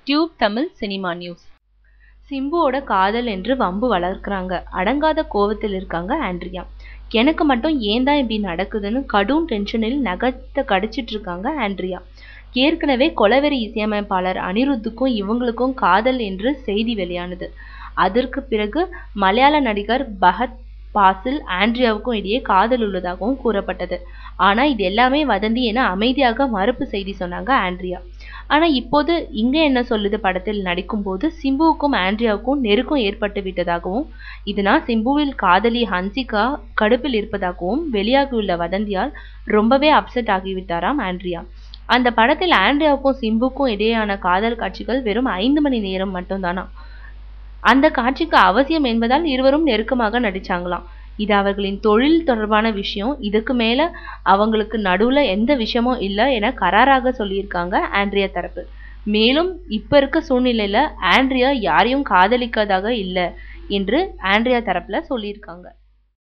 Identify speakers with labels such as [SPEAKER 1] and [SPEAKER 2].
[SPEAKER 1] tube Tamil cinema news சிம்புவோட காதல் என்று வம்பு வளர்க்குறாங்க அடங்காத கோவத்தில் இருக்காங்க ஆண்ட்ரியா எனக்கு மட்டும் ஏன் தான் இப்படி நடக்குதுன்னு கடும் டென்ஷனில் நகத்தை கடிச்சிட்டு இருக்காங்க ஆண்ட்ரியா ஏற்கனவே கொலவெறி இசையமைப்பாளர் அனிருத்துக்கும் இவங்களுக்கும் காதல் என்று செய்தி வெளியானது அதற்கு பிறகு மலையாள நடிகர் பஹத் பாசில் ஆண்ட்ரியாவுக்கும் இடையே காதல் உள்ளதாகவும் கூறப்பட்டது ஆனா இது எல்லாமே வதந்தி என அமைதியாக மறுப்பு செய்தி சொன்னாங்க ஆண்ட்ரியா ஆனா இப்போது இங்க என்ன சொல்லுது படத்தில் நடிக்கும் போது சிம்புவுக்கும் ஆண்ட்ரியாவுக்கும் நெருக்கம் ஏற்பட்டு விட்டதாகவும் இதனால் சிம்புவில் காதலி ஹன்சிகா கடுப்பில் இருப்பதாகவும் வெளியாகியுள்ள வதந்தியால் ரொம்பவே அப்செட் ஆகிவிட்டாராம் ஆண்ட்ரியா அந்த படத்தில் ஆண்ட்ரியாவுக்கும் சிம்புக்கும் இடையேயான காதல் காட்சிகள் வெறும் ஐந்து மணி நேரம் மட்டும்தானா அந்த காட்சிக்கு அவசியம் என்பதால் இருவரும் நெருக்கமாக நடிச்சாங்களாம் இது அவர்களின் தொழில் தொடர்பான விஷயம் இதுக்கு மேல அவங்களுக்கு நடுவுல எந்த விஷயமும் இல்லை என கராராக சொல்லியிருக்காங்க ஆண்ட்ரியா தரப்பு மேலும் இப்ப இருக்க சூழ்நிலையில ஆண்ட்ரியா யாரையும் காதலிக்காதாக இல்லை என்று ஆண்ட்ரியா தரப்புல சொல்லியிருக்காங்க